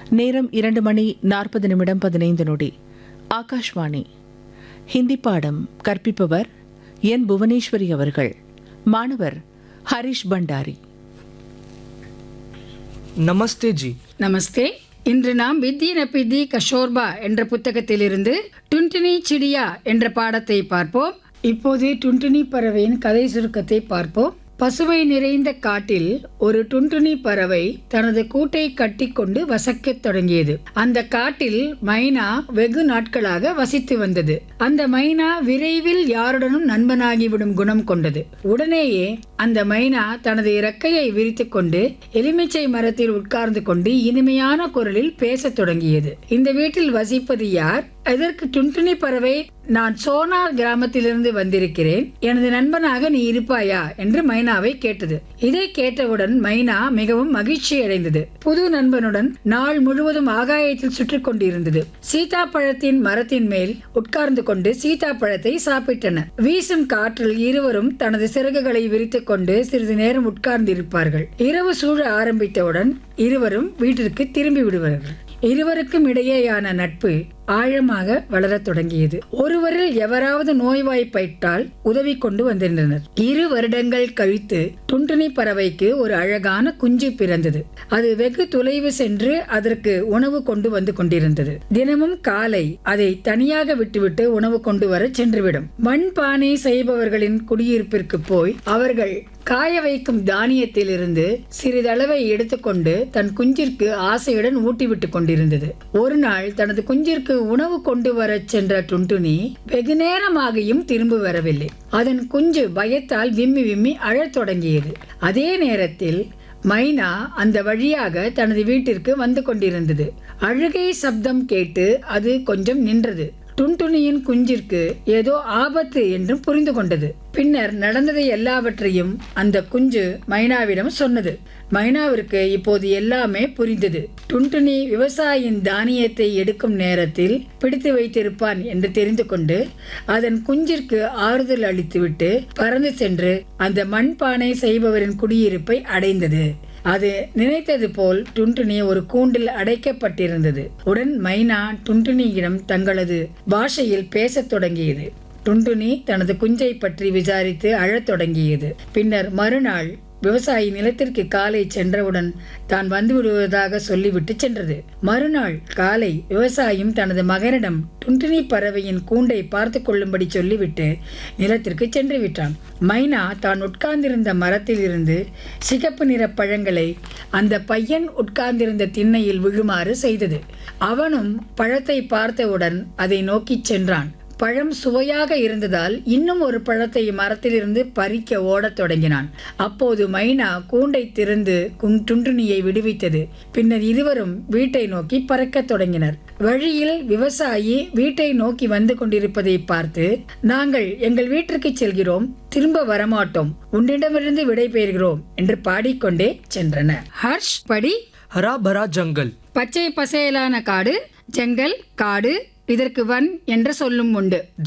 நேரம் இரண்டு மணி நாற்பது நிமிடம் பதினைந்து நொடி ஆகாஷ்வாணி ஹிந்தி பாடம் கற்பிப்பவர் என் புவனேஸ்வரி அவர்கள் மாணவர் ஹரிஷ் பண்டாரி நமஸ்தே ஜி நமஸ்தே இன்று நாம் வித்தி நபிதி கஷோர்பா என்ற புத்தகத்திலிருந்து டுன்டினி சிடியா என்ற பாடத்தை பார்ப்போம் இப்போது டுன்டினி பறவையின் கதை சுருக்கத்தை பார்ப்போம் பசுமை நிறைந்த காட்டில் ஒரு டுன்டுனி பறவை தனது கூட்டை கட்டிக்கொண்டு வசிக்கத் தொடங்கியது அந்த காட்டில் மைனா வெகு நாட்களாக வசித்து வந்தது அந்த மைனா விரைவில் யாருடனும் நண்பனாகிவிடும் குணம் கொண்டது உடனேயே அந்த மைனா தனது இறக்கையை விரித்துக் கொண்டு எலுமிச்சை மரத்தில் உட்கார்ந்து கொண்டு இனிமையான குரலில் பேசத் தொடங்கியது இந்த வீட்டில் வசிப்பது யார் இதற்கு டுன்டுனி பறவை நான் சோனார் கிராமத்திலிருந்து வந்திருக்கிறேன் எனது நண்பனாக நீ இருப்பாயா என்று மைனாவை கேட்டது இதை கேட்டவுடன் மைனா மிகவும் மகிழ்ச்சி அடைந்தது புது நண்பனுடன் நாள் முழுவதும் ஆகாயத்தில் சுற்றி கொண்டிருந்தது சீதாப்பழத்தின் மரத்தின் மேல் உட்கார்ந்து கொண்டு சீதாப்பழத்தை சாப்பிட்டன வீசும் காற்றில் இருவரும் தனது சிறகுகளை விரித்துக் கொண்டு சிறிது நேரம் உட்கார்ந்து இருப்பார்கள் இரவு சூழ ஆரம்பித்தவுடன் இருவரும் வீட்டிற்கு திரும்பி விடுவார்கள் இருவருக்கும் இடையேயான நட்பு ஆழமாக வளரத் தொடங்கியது ஒருவரில் எவராவது நோய்வாய்ப்பட்டால் உதவி கொண்டு வந்திருந்தனர் இரு வருடங்கள் கழித்து துண்டுனி பறவைக்கு ஒரு அழகான குஞ்சு பிறந்தது அது வெகு தொலைவு சென்று அதற்கு உணவு கொண்டு வந்து கொண்டிருந்தது தினமும் காலை அதை தனியாக விட்டுவிட்டு உணவு கொண்டு வர சென்றுவிடும் மண்பானை செய்பவர்களின் குடியிருப்பிற்கு போய் அவர்கள் காய வைக்கும் தானியத்திலிருந்து சிறிதளவை எடுத்துக்கொண்டு தன் குஞ்சிற்கு ஆசையுடன் ஊட்டிவிட்டு கொண்டிருந்தது ஒரு நாள் தனது குஞ்சிற்கு உணவு கொண்டு வரச் சென்ற டுன்டுனி வெகு நேரமாகியும் திரும்ப வரவில்லை அதன் குஞ்சு பயத்தால் விம்மி விம்மி அழத் தொடங்கியது அதே நேரத்தில் மைனா அந்த வழியாக தனது வீட்டிற்கு வந்து கொண்டிருந்தது அழுகை சப்தம் கேட்டு அது கொஞ்சம் நின்றது டுன்டுனியின் குஞ்சிற்கு ஏதோ ஆபத்து என்றும் புரிந்து கொண்டது பின்னர் நடந்ததை எல்லாவற்றையும் அந்த குஞ்சு மைனாவிடம் சொன்னது மைனாவிற்கு இப்போது எல்லாமே புரிந்தது டுன்டுனி விவசாயியின் தானியத்தை எடுக்கும் நேரத்தில் பிடித்து வைத்திருப்பான் என்று தெரிந்து கொண்டு அதன் குஞ்சிற்கு ஆறுதல் அளித்துவிட்டு பறந்து சென்று அந்த மண்பானை செய்பவரின் குடியிருப்பை அடைந்தது அது நினைத்தது போல் டுன்டுனி ஒரு கூண்டில் அடைக்கப்பட்டிருந்தது உடன் மைனா டுன்டுனியிடம் தங்களது பாஷையில் பேசத் தொடங்கியது டுன்டுனி தனது குஞ்சை பற்றி விசாரித்து அழத் தொடங்கியது பின்னர் மறுநாள் விவசாயி நிலத்திற்கு காலை சென்றவுடன் தான் வந்து விடுவதாக சொல்லிவிட்டு சென்றது மறுநாள் காலை விவசாயியும் தனது மகனிடம் டுன்டுனி பறவையின் கூண்டை பார்த்து கொள்ளும்படி சொல்லிவிட்டு நிலத்திற்கு சென்று விட்டான் மைனா தான் உட்கார்ந்திருந்த மரத்திலிருந்து சிகப்பு நிற பழங்களை அந்த பையன் உட்கார்ந்திருந்த திண்ணையில் விழுமாறு செய்தது அவனும் பழத்தை பார்த்தவுடன் அதை நோக்கிச் சென்றான் பழம் சுவையாக இருந்ததால் இன்னும் ஒரு பழத்தை மரத்திலிருந்து பறிக்க ஓடத் தொடங்கினான் அப்போது மைனா கூண்டை திறந்து குங் டுண்டுனியை விடுவித்தது பின்னர் இருவரும் வீட்டை நோக்கி பறக்கத் தொடங்கினர் வழியில் விவசாயி வீட்டை நோக்கி வந்து கொண்டிருப்பதை பார்த்து நாங்கள் எங்கள் வீட்டிற்கு செல்கிறோம் திரும்ப வரமாட்டோம் உன்னிடமிருந்து விடை பெறுகிறோம் என்று பாடிக்கொண்டே சென்றன ஹர்ஷ் படி हरा भरा जंगल பச்சை பசேலான காடு ஜங்கல் காடு இதற்கு வன் என்ற சொல்லும் உண்டு